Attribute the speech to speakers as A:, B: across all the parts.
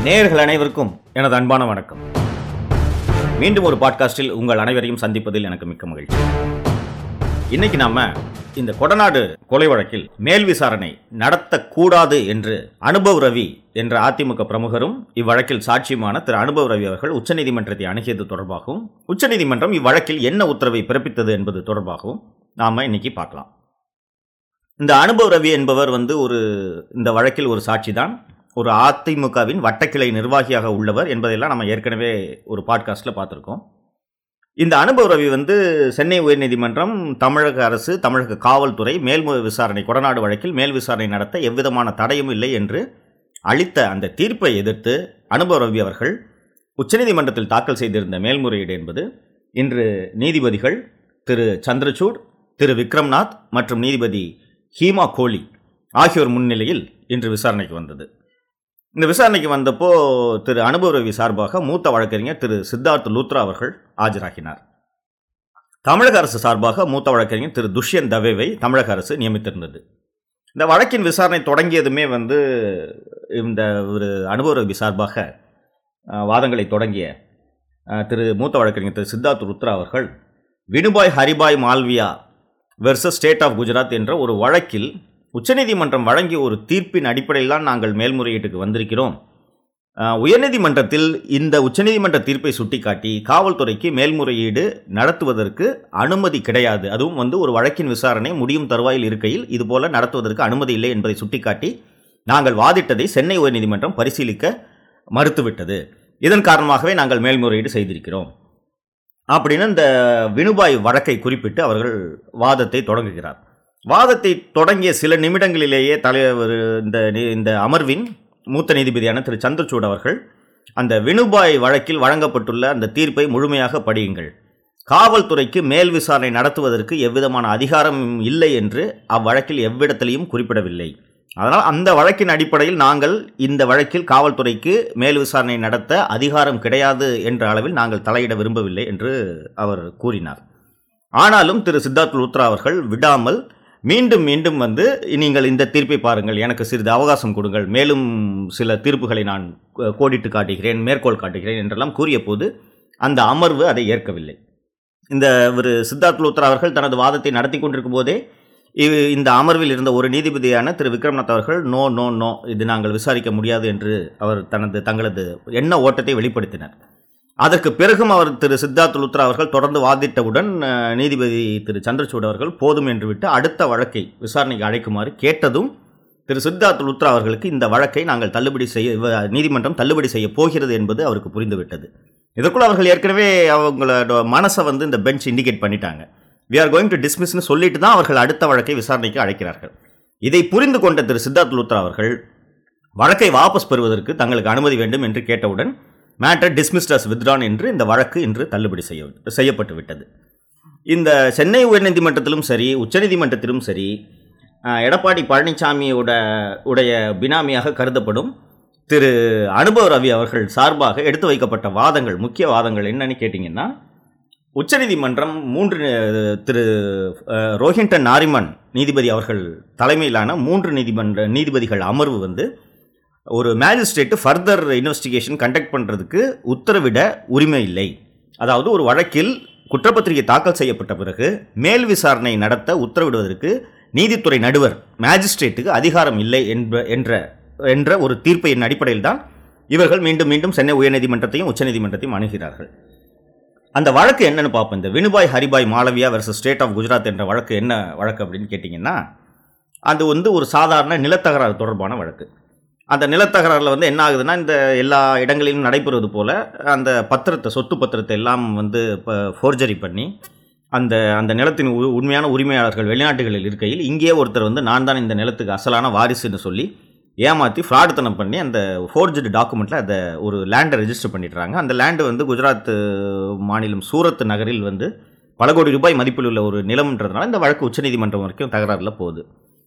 A: நேயர்கள் அனைவருக்கும் எனது அன்பான வணக்கம் மீண்டும் ஒரு பாட்காஸ்டில் உங்கள் அனைவரையும் சந்திப்பதில் எனக்கு மிக்க மகிழ்ச்சி இன்னைக்கு நாம இந்த கொடநாடு கொலை வழக்கில் மேல் விசாரணை நடத்தக்கூடாது என்று அனுபவ் ரவி என்ற அதிமுக பிரமுகரும் இவ்வழக்கில் சாட்சியுமான திரு அனுபவ் ரவி அவர்கள் உச்சநீதிமன்றத்தை அணுகியது தொடர்பாகவும் உச்சநீதிமன்றம் இவ்வழக்கில் என்ன உத்தரவை பிறப்பித்தது என்பது தொடர்பாகவும் நாம இன்னைக்கு பார்க்கலாம் இந்த அனுபவ் ரவி என்பவர் வந்து ஒரு இந்த வழக்கில் ஒரு சாட்சி தான் ஒரு அதிமுகவின் வட்டக்கிளை நிர்வாகியாக உள்ளவர் என்பதையெல்லாம் நம்ம ஏற்கனவே ஒரு பாட்காஸ்ட்டில் பார்த்துருக்கோம் இந்த அனுபவ ரவி வந்து சென்னை உயர்நீதிமன்றம் தமிழக அரசு தமிழக காவல்துறை மேல் விசாரணை கொடநாடு வழக்கில் மேல் விசாரணை நடத்த எவ்விதமான தடையும் இல்லை என்று அளித்த அந்த தீர்ப்பை எதிர்த்து அனுபவ ரவி அவர்கள் உச்சநீதிமன்றத்தில் தாக்கல் செய்திருந்த மேல்முறையீடு என்பது இன்று நீதிபதிகள் திரு சந்திரசூட் திரு விக்ரம்நாத் மற்றும் நீதிபதி ஹீமா கோலி ஆகியோர் முன்னிலையில் இன்று விசாரணைக்கு வந்தது இந்த விசாரணைக்கு வந்தப்போ திரு அனுபவ ரவி சார்பாக மூத்த வழக்கறிஞர் திரு சித்தார்த் லூத்ரா அவர்கள் ஆஜராகினார் தமிழக அரசு சார்பாக மூத்த வழக்கறிஞர் திரு துஷ்யந்த் தவேவை தமிழக அரசு நியமித்திருந்தது இந்த வழக்கின் விசாரணை தொடங்கியதுமே வந்து இந்த ஒரு அனுபவ ரவி சார்பாக அஹ், வாதங்களை தொடங்கிய அஹ், திரு மூத்த வழக்கறிஞர் திரு சித்தார்த் ருத்ரா அவர்கள் Vinubhai Haribhai Malviya versus state of Gujarat என்ற ஒரு வழக்கில் உச்சநீதிமன்றம் வழங்கிய ஒரு தீர்ப்பின் அடிப்படையில் தான் நாங்கள் மேல்முறையீட்டுக்கு வந்திருக்கிறோம் அஹ், உயர்நீதிமன்றத்தில் இந்த உச்சநீதிமன்ற தீர்ப்பை சுட்டிக்காட்டி காவல்துறைக்கு மேல்முறையீடு நடத்துவதற்கு அனுமதி கிடையாது அதுவும் வந்து ஒரு வழக்கின் விசாரணை முடியும் தருவாயில் இருக்கையில் இதுபோல நடத்துவதற்கு அனுமதி இல்லை என்பதை சுட்டிக்காட்டி நாங்கள் வாதிட்டதை சென்னை உயர்நீதிமன்றம் பரிசீலிக்க மறுத்துவிட்டது இதன் காரணமாகவே நாங்கள் மேல்முறையீடு செய்திருக்கிறோம் அப்படின்னு இந்த வினுபாய் வழக்கை குறிப்பிட்டு அவர்கள் வாதத்தை தொடங்குகிறார் வாதத்தை தொடங்கிய சில நிமிடங்களிலேயே தலைவர் இந்த நி- இந்த அமர்வின் மூத்த நீதிபதியான திரு சந்திரசூட் அவர்கள் அந்த வினுபாய் வழக்கில் வழங்கப்பட்டுள்ள அந்த தீர்ப்பை முழுமையாக படியுங்கள் காவல்துறைக்கு மேல் விசாரணை நடத்துவதற்கு எவ்விதமான அதிகாரம் இல்லை என்று அவ்வழக்கில் எவ்விடத்திலையும் குறிப்பிடவில்லை அதனால் அந்த வழக்கின் அடிப்படையில் நாங்கள் இந்த வழக்கில் காவல்துறைக்கு மேல் விசாரணை நடத்த அதிகாரம் கிடையாது என்ற அளவில் நாங்கள் தலையிட விரும்பவில்லை என்று அவர் கூறினார் ஆனாலும் திரு சித்தார்த் லுத்ரா அவர்கள் விடாமல் மீண்டும் மீண்டும் வந்து நீங்கள் இந்த தீர்ப்பை பாருங்கள் எனக்கு சிறிது அவகாசம் கொடுங்கள் மேலும் சில தீர்ப்புகளை நான் கோ- கோடிட்டு காட்டுகிறேன் மேற்கோள் காட்டுகிறேன் என்றெல்லாம் கூறிய போது அந்த அமர்வு அதை ஏற்கவில்லை இந்த ஒரு சித்தார்த் லுத்ரா அவர்கள் தனது வாதத்தை நடத்தி கொண்டிருக்கும் போதே இ- இந்த அமர்வில் இருந்த ஒரு நீதிபதியான திரு விக்ரம்நாத் அவர்கள் நோ நோ நோ இது நாங்கள் விசாரிக்க முடியாது என்று அவர் தனது தங்களது எண்ண ஓட்டத்தை வெளிப்படுத்தினர் அதற்கு பிறகும் அவர் திரு சித்தார்த் லுத்ரா அவர்கள் தொடர்ந்து வாதிட்டவுடன் அஹ், நீதிபதி திரு சந்திரசூட் அவர்கள் போதும் என்று விட்டு அடுத்த வழக்கை விசாரணைக்கு அழைக்குமாறு கேட்டதும் திரு சித்தார்த் லுத்ரா அவர்களுக்கு இந்த வழக்கை நாங்கள் தள்ளுபடி செய்ய வ- நீதிமன்றம் தள்ளுபடி செய்ய போகிறது என்பது அவருக்கு புரிந்துவிட்டது இதற்குள்ள அவர்கள் ஏற்கனவே அவங்களோட மனசை வந்து இந்த பெஞ்ச் இண்டிகேட் பண்ணிட்டாங்க வி ஆர் கோயிங் டு டிஸ்மிஸ்னு சொல்லிட்டு தான் அவர்கள் அடுத்த வழக்கை விசாரணைக்கு அழைக்கிறார்கள் இதை புரிந்து கொண்ட திரு சித்தார்த் லுத்ரா அவர்கள் வழக்கை வாபஸ் பெறுவதற்கு தங்களுக்கு அனுமதி வேண்டும் என்று கேட்டவுடன் மேட்டர் டிஸ்மிஸ்ட் அஸ் வித்ரான் என்று இந்த வழக்கு இன்று தள்ளுபடி செய்ய செய்யப்பட்டு விட்டது இந்த சென்னை உயர்நீதிமன்றத்திலும் சரி உச்சநீதிமன்றத்திலும் சரி அஹ், எடப்பாடி பழனிசாமியோட உடைய பினாமியாக கருதப்படும் திரு அனுபவ ரவி அவர்கள் சார்பாக எடுத்து வைக்கப்பட்ட வாதங்கள் முக்கிய வாதங்கள் என்னன்னு கேட்டிங்கன்னா உச்சநீதிமன்றம் மூன்று அஹ், திரு அஹ், ரோஹின்டன் நாரிமன் நீதிபதி அவர்கள் தலைமையிலான மூன்று நீதிமன்ற நீதிபதிகள் அமர்வு வந்து ஒரு மேஜிஸ்ட்ரேட்டு ஃபர்தர் இன்வெஸ்டிகேஷன் கண்டக்ட் பண்ணுறதுக்கு உத்தரவிட உரிமை இல்லை அதாவது ஒரு வழக்கில் குற்றப்பத்திரிகை தாக்கல் செய்யப்பட்ட பிறகு மேல் விசாரணை நடத்த உத்தரவிடுவதற்கு நீதித்துறை நடுவர் மேஜிஸ்ட்ரேட்டுக்கு அதிகாரம் இல்லை என்ப என்ற என்ற ஒரு தீர்ப்பின் அடிப்படையில் தான் இவர்கள் மீண்டும் மீண்டும் சென்னை உயர்நீதிமன்றத்தையும் உச்சநீதிமன்றத்தையும் அணுகிறார்கள் அந்த வழக்கு என்னன்னு பார்ப்போம் இந்த Vinubhai Haribhai Malviya versus state of Gujarat என்ற வழக்கு என்ன வழக்கு அப்படின்னு கேட்டிங்கன்னா அது வந்து ஒரு சாதாரண நிலத்தகராறு தொடர்பான வழக்கு அந்த நிலத்தகராறில் வந்து என்ன ஆகுதுன்னா இந்த எல்லா இடங்களிலும் நடைபெறுவது போல அந்த பத்திரத்தை சொத்து பத்திரத்தை எல்லாம் வந்து இப்போ ஃபோர்ஜரி பண்ணி அந்த அந்த நிலத்தின் உ- உண்மையான உரிமையாளர்கள் வெளிநாட்டுகளில் இருக்கையில் இங்கேயே ஒருத்தர் வந்து நான் தான் இந்த நிலத்துக்கு அசலான வாரிசுன்னு சொல்லி ஏமாற்றி ஃப்ராடுத்தனம் பண்ணி அந்த ஃபோர்ஜடு டாக்குமெண்ட்டில் அதை ஒரு லேண்டை ரெஜிஸ்டர் பண்ணிடுறாங்க அந்த லேண்டு வந்து குஜராத் மாநிலம் சூரத் நகரில் வந்து பல கோடி ரூபாய் மதிப்பில் உள்ள ஒரு நிலம்ன்றதுனால இந்த வழக்கு உச்சநீதிமன்றம் வரைக்கும் தகராறில் போகுது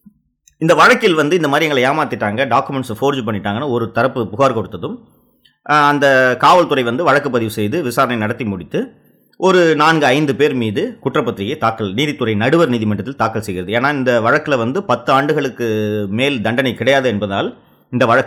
A: இந்த வழக்கில் வந்து இந்த மாதிரி எங்களை ஏமாத்திட்டாங்க டாக்குமெண்ட்ஸை ஃபோர்ஜ் பண்ணிட்டாங்கன்னு ஒரு தரப்பு புகார் கொடுத்ததும் ஆஹ், அந்த காவல்துறை வந்து வழக்கு பதிவு செய்து விசாரணை நடத்தி முடித்து ஒரு நான்கு ஐந்து பேர் மீது குற்றப்பத்திரிகை தாக்கல் நீதித்துறை நடுவர் நீதிமன்றத்தில் தாக்கல் செய்கிறது ஏன்னா இந்த வழக்கில் வந்து பத்து ஆண்டுகளுக்கு மேல் தண்டனை கிடையாது என்பதால் இந்த வழக்கு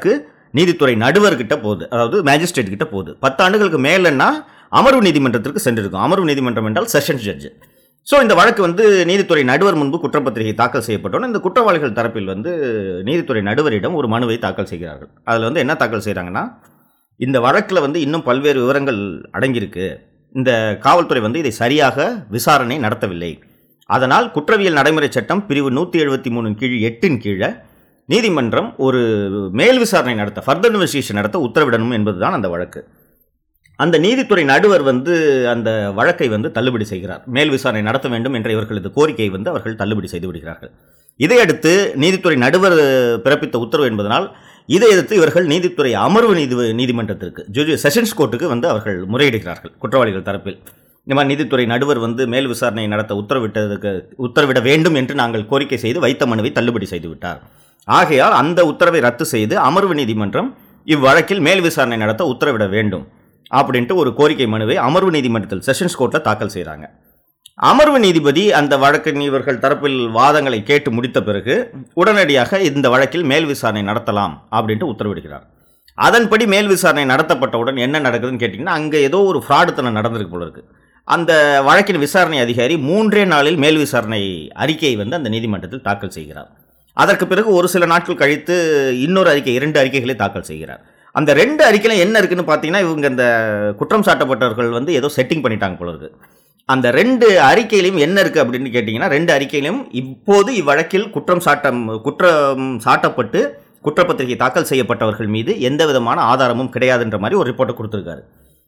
A: நீதித்துறை நடுவர்கிட்ட போகுது அதாவது மேஜிஸ்ட்ரேட் கிட்ட போகுது பத்து ஆண்டுகளுக்கு மேலன்னா அமர்வு நீதிமன்றத்திற்கு சென்றிருக்கும் அமர்வு நீதிமன்றம் என்றால் செஷன்ஸ் ஜட்ஜ் ஸோ இந்த வழக்கு வந்து நீதித்துறை நடுவர் முன்பு குற்றப்பத்திரிகை தாக்கல் செய்யப்பட்டோன்னு இந்த குற்றவாளிகள் தரப்பில் வந்து நீதித்துறை நடுவரிடம் ஒரு மனுவை தாக்கல் செய்கிறார்கள் அதில் வந்து என்ன தாக்கல் செய்கிறாங்கன்னா இந்த வழக்கில் வந்து இன்னும் பல்வேறு விவரங்கள் அடங்கியிருக்கு இந்த காவல்துறை வந்து இதை சரியாக விசாரணை நடத்தவில்லை அதனால் குற்றவியல் நடைமுறை சட்டம் பிரிவு நூற்றி எழுபத்தி மூணு கீழ் எட்டின் கீழே நீதிமன்றம் ஒரு மேல் விசாரணை நடத்த ஃபர்தர் இன்வெஸ்டிகேஷன் நடத்த உத்தரவிடணும் என்பதுதான் அந்த வழக்கு அந்த நீதித்துறை நடுவர் வந்து அந்த வழக்கை வந்து தள்ளுபடி செய்கிறார் மேல் விசாரணை நடத்த வேண்டும் என்ற இவர்களது கோரிக்கையை வந்து அவர்கள் தள்ளுபடி செய்து விடுகிறார்கள் இதையடுத்து நீதித்துறை நடுவர் பிறப்பித்த உத்தரவு என்பதனால் இதை எதிர்த்து இவர்கள் நீதித்துறை அமர்வு நீதி நீதிமன்றத்திற்கு ஜுடி செஷன்ஸ் கோர்ட்டுக்கு வந்து அவர்கள் முறையிடுகிறார்கள் குற்றவாளிகள் தரப்பில் இந்த மாதிரி நீதித்துறை நடுவர் வந்து மேல் விசாரணை நடத்த உத்தரவிட்டதுக்கு உத்தரவிட வேண்டும் என்று நாங்கள் கோரிக்கை செய்து வைத்த மனுவை தள்ளுபடி செய்து விட்டார் ஆகையால் அந்த உத்தரவை ரத்து செய்து அமர்வு நீதிமன்றம் இவ்வழக்கில் மேல் விசாரணை நடத்த உத்தரவிட வேண்டும் அப்படின்ட்டு ஒரு கோரிக்கை மனுவை அமர்வு நீதிமன்றத்தில் செஷன்ஸ் கோர்ட்டில் தாக்கல் செய்கிறாங்க அமர்வு நீதிபதி அந்த வழக்கின் இவர்கள் தரப்பில் வாதங்களை கேட்டு முடித்த பிறகு உடனடியாக இந்த வழக்கில் மேல் விசாரணை நடத்தலாம் அப்படின்ட்டு உத்தரவிடுகிறார் அதன்படி மேல் விசாரணை நடத்தப்பட்டவுடன் என்ன நடக்குதுன்னு கேட்டிங்கன்னா அங்கே ஏதோ ஒரு ஃப்ராடுத்தனம் நடந்திருக்கு போல இருக்கு அந்த வழக்கின் விசாரணை அதிகாரி மூன்றே நாளில் மேல் விசாரணை அறிக்கையை வந்து அந்த நீதிமன்றத்தில் தாக்கல் செய்கிறார் அதற்கு பிறகு ஒரு சில நாட்கள் கழித்து இன்னொரு அறிக்கை இரண்டு அறிக்கைகளை தாக்கல் செய்கிறார் அந்த ரெண்டு அறிக்கையில என்ன இருக்குன்னு பார்த்தீங்கன்னா இவங்க இந்த குற்றம் சாட்டப்பட்டவர்கள் வந்து ஏதோ செட்டிங் பண்ணிட்டாங்க போல இருக்கு அந்த ரெண்டு அறிக்கையிலையும் என்ன இருக்குது அப்படின்னு கேட்டிங்கன்னா ரெண்டு அறிக்கையிலையும் இப்போது இவ்வழக்கில் குற்றம் சாட்டம் குற்றம் சாட்டப்பட்டு குற்றப்பத்திரிகை தாக்கல் செய்யப்பட்டவர்கள் மீது எந்த விதமான ஆதாரமும் கிடையாதுன்ற மாதிரி ஒரு ரிப்போர்ட்டை கொடுத்துருக்காரு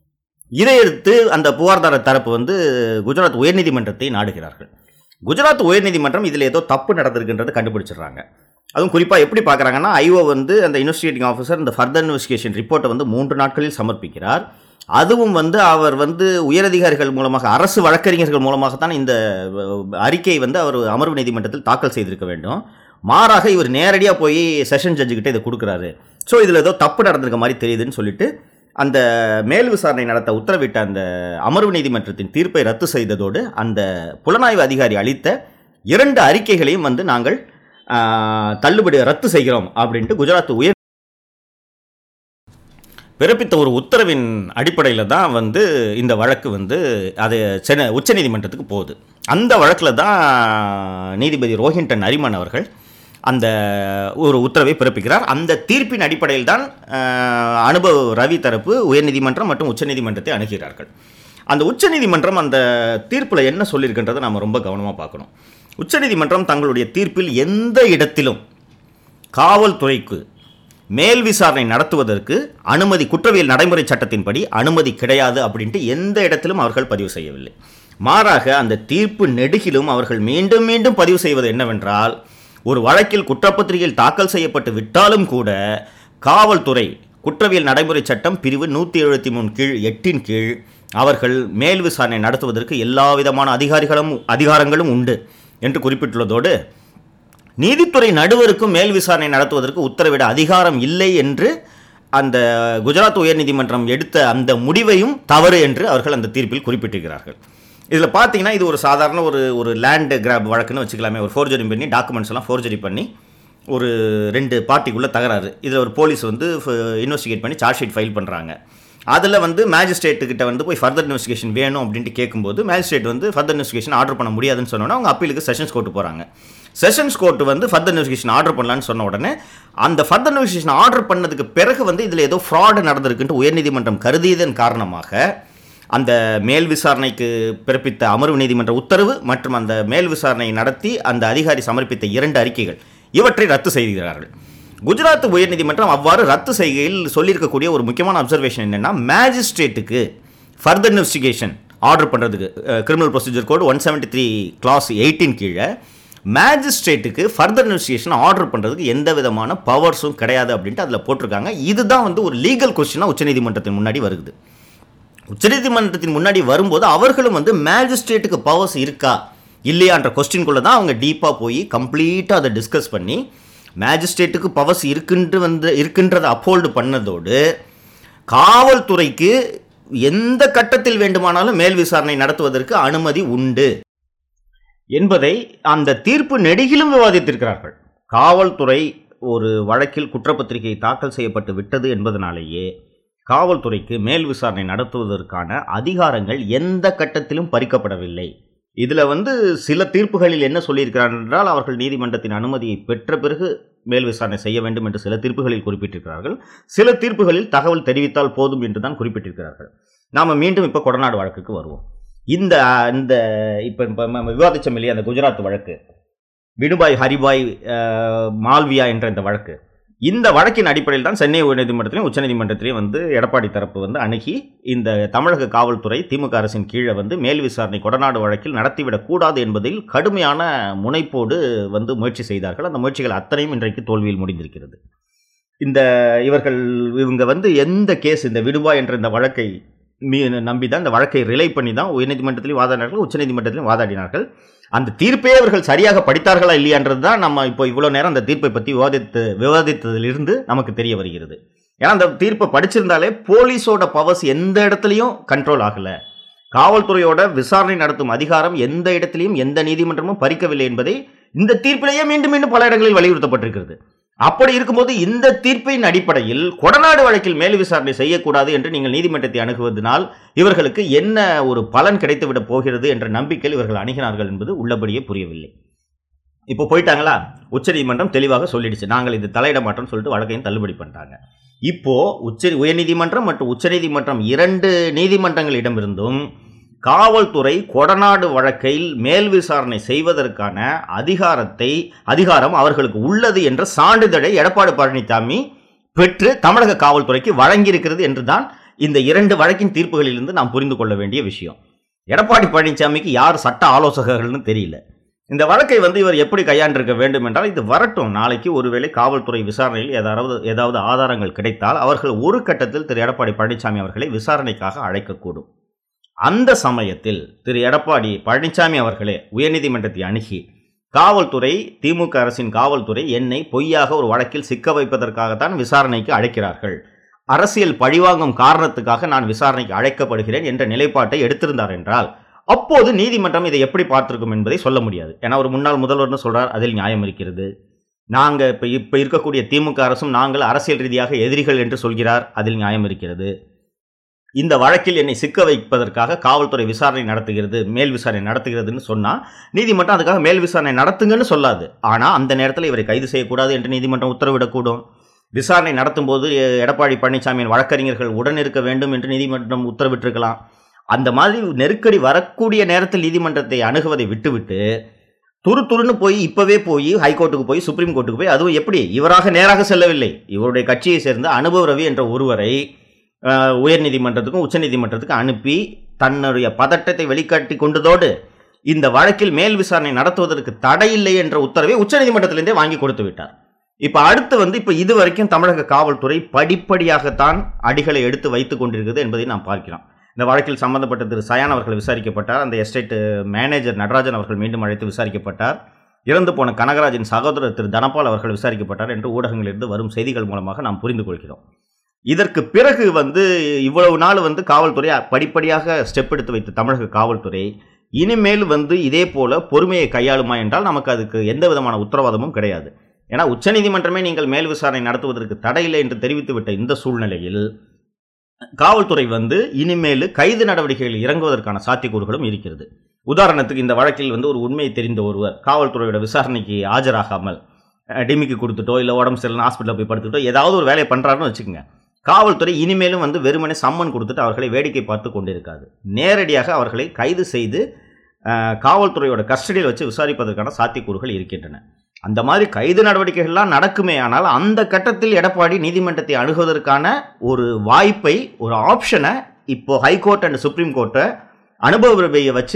A: இதை எடுத்து அந்த புகார்தாரர் தரப்பு வந்து குஜராத் உயர்நீதிமன்றத்தை நாடுகிறார்கள் குஜராத் உயர்நீதிமன்றம் இதில் ஏதோ தப்பு நடந்திருக்குன்றதை கண்டுபிடிச்சிடுறாங்க அதுவும் குறிப்பாக எப்படி பார்க்குறாங்கன்னா ஐஓ வந்து அந்த இன்வெஸ்டிகேட்டிங் ஆஃபீஸர் இந்த ஃபர்தர் இன்வெஸ்டிகேஷன் ரிப்போர்ட்டை வந்து மூன்று நாட்களில் சமர்ப்பிக்கிறார் அதுவும் வந்து அவர் வந்து உயரதிகாரிகள் மூலமாக அரசு வழக்கறிஞர்கள் மூலமாகத்தான் இந்த அஹ், அறிக்கையை வந்து அவர் அமர்வு நீதிமன்றத்தில் தாக்கல் செய்திருக்க வேண்டும் மாறாக இவர் நேரடியாக போய் செஷன் ஜட்ஜுக்கிட்ட இதை கொடுக்குறாரு ஸோ இதில் ஏதோ தப்பு நடந்திருக்க மாதிரி தெரியுதுன்னு சொல்லிட்டு அந்த மேல் விசாரணை நடத்த உத்தரவிட்ட அந்த அமர்வு நீதிமன்றத்தின் தீர்ப்பை ரத்து செய்ததோடு அந்த புலனாய்வு அதிகாரி அளித்த இரண்டு அறிக்கைகளையும் வந்து நாங்கள் ஆஹ், தள்ளுபடி ரத்து செய்கிறோம் அப்படின்ட்டு குஜராத் உயர் பிறப்பித்த ஒரு உத்தரவின் அடிப்படையில் தான் வந்து இந்த வழக்கு வந்து அது சென்னை உச்சநீதிமன்றத்துக்கு போகுது அந்த வழக்கில் தான் நீதிபதி ரோஹின்டன் நரிமன் அவர்கள் அந்த ஒரு உத்தரவை பிறப்பிக்கிறார் அந்த தீர்ப்பின் அடிப்படையில் தான் ஆஹ், அனுபவ் ரவி தரப்பு உயர்நீதிமன்றம் மற்றும் உச்சநீதிமன்றத்தை அணுகிறார்கள் அந்த உச்சநீதிமன்றம் அந்த தீர்ப்பில் என்ன சொல்லியிருக்கின்றதை நாம் ரொம்ப கவனமாக பார்க்கணும் உச்சநீதிமன்றம் தங்களுடைய தீர்ப்பில் எந்த இடத்திலும் காவல்துறைக்கு மேல் விசாரணை நடத்துவதற்கு அனுமதி குற்றவியல் நடைமுறை சட்டத்தின்படி அனுமதி கிடையாது அப்படின்ட்டு எந்த இடத்திலும் அவர்கள் பதிவு செய்யவில்லை மாறாக அந்த தீர்ப்பு நெடுகிலும் அவர்கள் மீண்டும் மீண்டும் பதிவு செய்வது என்னவென்றால் ஒரு வழக்கில் குற்றப்பத்திரிகையில் தாக்கல் செய்யப்பட்டு விட்டாலும் கூட காவல்துறை குற்றவியல் நடைமுறை சட்டம் பிரிவு நூற்றி எழுபத்தி மூணு கீழ் எட்டின் கீழ் அவர்கள் மேல் விசாரணை நடத்துவதற்கு எல்லா விதமான அதிகாரிகளும் அதிகாரங்களும் உண்டு என்று குறிப்பிட்டுள்ளதோடு நீதித்துறை நடுவருக்கும் மேல் விசாரணை நடத்துவதற்கு உத்தரவிட அதிகாரம் இல்லை என்று அந்த குஜராத் உயர்நீதிமன்றம் எடுத்த அந்த முடிவையும் தவறு என்று அவர்கள் அந்த தீர்ப்பில் குறிப்பிட்டிருக்கிறார்கள் இதில் பார்த்தீங்கன்னா இது ஒரு சாதாரண ஒரு ஒரு லேண்ட் கிராப் வழக்குன்னு வச்சுக்கலாமே ஒரு ஃபோர்ஜரி பண்ணி டாக்குமெண்ட்ஸ் எல்லாம் ஃபோர்ஜரி பண்ணி ஒரு ரெண்டு பார்ட்டிக்குள்ளே தகராறு இதில் ஒரு போலீஸ் வந்து இன்வெஸ்டிகேட் பண்ணி சார்ஜ் ஷீட் ஃபைல் பண்ணுறாங்க அதில் வந்து மேஜிஸ்ட்ரேட்டு கிட்ட வந்து போய் ஃபர்தர் இன்வெஸ்டிகேஷன் வேணும் அப்படின்ட்டு கேட்கும்போது மேஜிஸ்ட்ரேட் வந்து ஃபர்தர் இன்வெஸ்டிகேஷன் ஆர்டர் பண்ண முடியாதுன்னு சொன்னோன்னா அவங்க அப்பீலுக்கு செஷன்ஸ் கோர்ட்டு போகிறாங்க செஷன்ஸ் கோர்ட் வந்து ஃபர்தர் இன்வெஸ்டிகேஷன் ஆர்டர் பண்ணலான்னு சொன்ன உடனே அந்த ஃபர்தர் இன்வெஸ்டிகேஷன் ஆர்டர் பண்ணதுக்கு பிறகு வந்து இதில் ஏதோ ஃப்ராடு நடந்திருக்குன்ட்டு உயர்நீதிமன்றம் கருதியதன் காரணமாக அந்த மேல் விசாரணைக்கு பிறப்பித்த அமர்வு நீதிமன்ற உத்தரவு மற்றும் அந்த மேல் விசாரணை நடத்தி அந்த அதிகாரி சமர்ப்பித்த இரண்டு அறிக்கைகள் இவற்றை ரத்து செய்கிறார்கள் குஜராத் உயர்நீதிமன்றம் அவ்வாறு ரத்து செய்கையில் சொல்லியிருக்கக்கூடிய ஒரு முக்கியமான அப்சர்வேஷன் என்னென்னா மேஜிஸ்ட்ரேட்டுக்கு ஃபர்தர் இன்வெஸ்டிகேஷன் ஆர்டர் பண்ணுறதுக்கு criminal procedure code one seventy three clause eighteen கீழே மேஜிஸ்ட்ரேட்டுக்கு ஃபர்தர் இன்வெஸ்டிகேஷன் ஆர்டர் பண்ணுறதுக்கு எந்த விதமான பவர்ஸும் கிடையாது அப்படின்ட்டு அதில் போட்டிருக்காங்க இதுதான் வந்து ஒரு லீகல் கொஸ்டினாக உச்சநீதிமன்றத்தின் முன்னாடி வருது உச்சநீதிமன்றத்தின் முன்னாடி வரும்போது அவர்களும் வந்து மேஜிஸ்ட்ரேட்டுக்கு பவர்ஸ் இருக்கா இல்லையான்ற கொஸ்டின்குள்ளே தான் அவங்க டீப்பாக போய் கம்ப்ளீட்டாக அதை டிஸ்கஸ் பண்ணி மேஜிஸ்ட்ரேட்டுக்கு பவர்ஸ் இருக்குன்று வந்து இருக்கின்றதை அப்போல்டு பண்ணதோடு காவல்துறைக்கு எந்த கட்டத்தில் வேண்டுமானாலும் மேல் விசாரணை நடத்துவதற்கு அனுமதி உண்டு என்பதை அந்த தீர்ப்பு நெடுகிலும் விவாதித்திருக்கிறார்கள் காவல்துறை ஒரு வழக்கில் குற்றப்பத்திரிகை தாக்கல் செய்யப்பட்டு விட்டது என்பதனாலேயே காவல்துறைக்கு மேல் விசாரணை நடத்துவதற்கான அதிகாரங்கள் எந்த கட்டத்திலும் பறிக்கப்படவில்லை இதில் வந்து சில தீர்ப்புகளில் என்ன சொல்லியிருக்கிறார் என்றால் அவர்கள் நீதிமன்றத்தின் அனுமதியை பெற்ற பிறகு மேல் விசாரணை செய்ய வேண்டும் என்று சில தீர்ப்புகளில் குறிப்பிட்டிருக்கிறார்கள் சில தீர்ப்புகளில் தகவல் தெரிவித்தால் போதும் என்று தான் குறிப்பிட்டிருக்கிறார்கள் நாம் மீண்டும் இப்போ கொடநாடு வழக்குக்கு வருவோம் இந்த இந்த இப்போ இப்போ நம்ம விவாதிச்சோம் இல்லையா அந்த குஜராத் வழக்கு விடுபாய் ஹரிபாய் அஹ், மால்வியா என்ற இந்த வழக்கு இந்த வழக்கின் அடிப்படையில் தான் சென்னை உயர்நீதிமன்றத்திலையும் உச்சநீதிமன்றத்திலையும் வந்து எடப்பாடி தரப்பு வந்து அணுகி இந்த தமிழக காவல்துறை திமுக அரசின் கீழே வந்து மேல் விசாரணை கொடநாடு வழக்கில் நடத்திவிடக் கூடாது என்பதில் கடுமையான முனைப்போடு வந்து முயற்சி செய்தார்கள் அந்த முயற்சிகள் அத்தனையும் இன்றைக்கு தோல்வியில் முடிந்திருக்கிறது இந்த இவர்கள் இவங்க வந்து எந்த கேஸ் இந்த விடுபா என்ற இந்த வழக்கை மீ நம்பி தான் இந்த வழக்கை ரிலை பண்ணி தான் உயர்நீதிமன்றத்திலையும் வாதாடினார்கள் உச்சநீதிமன்றத்திலையும் வாதாடினார்கள் அந்த தீர்ப்பே அவர்கள் சரியாக படித்தார்களா இல்லையான்றது தான் நம்ம இப்போ இவ்வளோ நேரம் அந்த தீர்ப்பை பற்றி விவாதித்து விவாதித்ததிலிருந்து நமக்கு தெரிய வருகிறது ஏன்னா அந்த தீர்ப்பை படிச்சிருந்தாலே போலீஸோட பவர்ஸ் எந்த இடத்துலையும் கண்ட்ரோல் ஆகலை காவல்துறையோட விசாரணை நடத்தும் அதிகாரம் எந்த இடத்திலையும் எந்த நீதிமன்றமும் பறிக்கவில்லை என்பதை இந்த தீர்ப்பிலேயே மீண்டும் மீண்டும் பல இடங்களில் வலியுறுத்தப்பட்டிருக்கிறது அப்படி இருக்கும்போது இந்த தீர்ப்பின் அடிப்படையில் கொடநாடு வழக்கில் மேல் விசாரணை செய்யக்கூடாது என்று நீங்கள் நீதிமன்றத்தை அணுகுவதனால் இவர்களுக்கு என்ன ஒரு பலன் கிடைத்துவிடப் போகிறது என்ற நம்பிக்கையில் இவர்கள் அணுகினார்கள் என்பது உள்ளபடியே புரியவில்லை இப்போ போயிட்டாங்களா உச்சநீதிமன்றம் தெளிவாக சொல்லிடுச்சு நாங்கள் இது தலையிட மாட்டோம்னு சொல்லிட்டு வழக்கையும் தள்ளுபடி பண்ணிட்டாங்க இப்போ உச்ச உயர்நீதிமன்றம் மற்றும் உச்சநீதிமன்றம் இரண்டு நீதிமன்றங்களிடமிருந்தும் காவல்துறை கொடநாடு வழக்கில் மேல் விசாரணை செய்வதற்கான அதிகாரத்தை அதிகாரம் அவர்களுக்கு உள்ளது என்ற சான்றிதழை எடப்பாடி பழனிசாமி பெற்று தமிழக காவல்துறைக்கு வழங்கியிருக்கிறது என்றுதான் இந்த இரண்டு வழக்கின் தீர்ப்புகளிலிருந்து நாம் புரிந்து கொள்ள வேண்டிய விஷயம் எடப்பாடி பழனிசாமிக்கு யார் சட்ட ஆலோசகர்கள்னு தெரியல இந்த வழக்கை வந்து இவர் எப்படி கையாண்டிருக்க வேண்டும் என்றால் இது வரட்டும் நாளைக்கு ஒருவேளை காவல்துறை விசாரணையில் ஏதாவது ஏதாவது ஆதாரங்கள் கிடைத்தால் அவர்கள் ஒரு கட்டத்தில் திரு எடப்பாடி பழனிசாமி அவர்களை விசாரணைக்காக அழைக்கக்கூடும் அந்த சமயத்தில் திரு எடப்பாடி பழனிசாமி அவர்களே உயர்நீதிமன்றத்தை அணுகி காவல்துறை திமுக அரசின் காவல்துறை என்னை பொய்யாக ஒரு வழக்கில் சிக்க வைப்பதற்காகத்தான் விசாரணைக்கு அழைக்கிறார்கள் அரசியல் பழிவாங்கும் காரணத்துக்காக நான் விசாரணைக்கு அழைக்கப்படுகிறேன் என்ற நிலைப்பாட்டை எடுத்திருந்தார் என்றால் அப்போது நீதிமன்றம் இதை எப்படி பார்த்திருக்கும் என்பதை சொல்ல முடியாது ஏன்னா ஒரு முன்னாள் முதல்வர்னு சொல்றார் அதில் நியாயம் இருக்கிறது நாங்கள் இப்போ இப்போ இருக்கக்கூடிய திமுக அரசும் நாங்கள் அரசியல் ரீதியாக எதிரிகள் என்று சொல்கிறார் அதில் நியாயம் இருக்கிறது இந்த வழக்கில் என்னை சிக்க வைப்பதற்காக காவல்துறை விசாரணை நடத்துகிறது மேல் விசாரணை நடத்துகிறதுன்னு சொன்னால் நீதிமன்றம் அதுக்காக மேல் விசாரணை நடத்துங்கன்னு சொல்லாது ஆனால் அந்த நேரத்தில் இவரை கைது செய்யக்கூடாது என்று நீதிமன்றம் உத்தரவிடக்கூடும் விசாரணை நடத்தும் போது எ- எடப்பாடி பழனிசாமியின் வழக்கறிஞர்கள் உடன் இருக்க வேண்டும் என்று நீதிமன்றம் உத்தரவிட்டிருக்கலாம் அந்த மாதிரி நெருக்கடி வரக்கூடிய நேரத்தில் நீதிமன்றத்தை அணுகுவதை விட்டுவிட்டு துரு துருன்னு போய் இப்போவே போய் ஹைகோர்ட்டுக்கு போய் சுப்ரீம் கோர்ட்டுக்கு போய் அதுவும் எப்படி இவராக நேராக செல்லவில்லை இவருடைய கட்சியை சேர்ந்த அனுபவ ரவி என்ற ஒருவரை அஹ், உயர்நீதிமன்றத்துக்கும் உச்சநீதிமன்றத்துக்கும் அனுப்பி தன்னுடைய பதட்டத்தை வெளிக்காட்டி கொண்டதோடு இந்த வழக்கில் மேல் விசாரணை நடத்துவதற்கு தடையில்லை என்ற உத்தரவை உச்சநீதிமன்றத்திலிருந்தே வாங்கி கொடுத்து விட்டார் இப்போ அடுத்து வந்து இப்போ இது வரைக்கும் தமிழக காவல்துறை படிப்படியாகத்தான் அடிகளை எடுத்து வைத்துக் கொண்டிருக்கிறது என்பதை நாம் பார்க்கிறோம் இந்த வழக்கில் சம்பந்தப்பட்ட திரு சயான் அவர்கள் விசாரிக்கப்பட்டார் அந்த எஸ்டேட் மேனேஜர் நடராஜன் அவர்கள் மீண்டும் அழைத்து விசாரிக்கப்பட்டார் இறந்து போன கனகராஜின் சகோதரர் திரு தனபால் அவர்கள் விசாரிக்கப்பட்டார் என்று ஊடகங்களிலிருந்து வரும் செய்திகள் மூலமாக நாம் புரிந்து கொள்கிறோம் இதற்கு பிறகு வந்து இவ்வளவு நாள் வந்து காவல்துறை படிப்படியாக ஸ்டெப் எடுத்து வைத்த தமிழக காவல்துறை இனிமேல் வந்து இதே போல பொறுமையை கையாளுமா என்றால் நமக்கு அதுக்கு எந்த விதமான உத்தரவாதமும் கிடையாது ஏன்னா உச்சநீதிமன்றமே நீங்கள் மேல் விசாரணை நடத்துவதற்கு தடையில்லை என்று தெரிவித்துவிட்ட இந்த சூழ்நிலையில் காவல்துறை வந்து இனிமேல் கைது நடவடிக்கைகளில் இறங்குவதற்கான சாத்தியக்கூறுகளும் இருக்கிறது உதாரணத்துக்கு இந்த வழக்கில் வந்து ஒரு உண்மையை தெரிந்த ஒருவர் காவல்துறையோட விசாரணைக்கு ஆஜராகாமல் அஹ், டிமிக்கு கொடுத்துட்டோ இல்லை உடம்பு சரியில்லை ஹாஸ்பிட்டலில் போய் படுத்துட்டோ ஏதாவது ஒரு வேலையை பண்ணுறாருன்னு வச்சுக்கோங்க காவல்துறை இனிமேலும் வந்து வெறுமனே சம்மன் கொடுத்துட்டு அவர்களை வேடிக்கை பார்த்து கொண்டிருக்காது நேரடியாக அவர்களை கைது செய்து அஹ், காவல்துறையோட கஸ்டடியில் வச்சு விசாரிப்பதற்கான சாத்தியக்கூறுகள் இருக்கின்றன அந்த மாதிரி கைது நடவடிக்கைகள்லாம் நடக்குமே ஆனால் அந்த கட்டத்தில் எடப்பாடி நீதிமன்றத்தை அணுகுவதற்கான ஒரு வாய்ப்பை ஒரு ஆப்ஷனை இப்போ ஹைகோர்ட் அண்ட் சுப்ரீம் கோர்ட்டை அனுபவ விரைவை வச்சு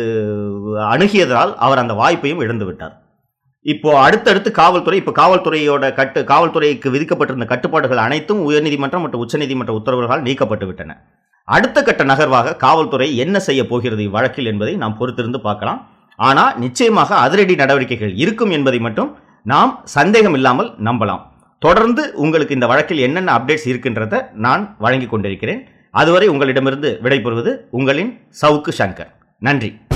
A: அணுகியதால் அவர் அந்த வாய்ப்பையும் இழந்து விட்டார் இப்போ அடுத்தடுத்து காவல்துறை இப்போ காவல்துறையோட கட்டு காவல்துறைக்கு விதிக்கப்பட்டிருந்த கட்டுப்பாடுகள் அனைத்தும் உயர்நீதிமன்றம் மற்றும் உச்சநீதிமன்ற உத்தரவுகளால் நீக்கப்பட்டு விட்டன அடுத்த கட்ட நகர்வாக காவல்துறை என்ன செய்ய போகிறது இவ்வழக்கில் என்பதை நாம் பொறுத்திருந்து பார்க்கலாம் ஆனால் நிச்சயமாக அதிரடி நடவடிக்கைகள் இருக்கும் என்பதை மட்டும் நாம் சந்தேகம் இல்லாமல் நம்பலாம் தொடர்ந்து உங்களுக்கு இந்த வழக்கில் என்னென்ன அப்டேட்ஸ் இருக்கின்றதை நான் வழங்கி கொண்டிருக்கிறேன் அதுவரை உங்களிடமிருந்து விடைபெறுவது உங்களின் சவுக்கு சங்கர் நன்றி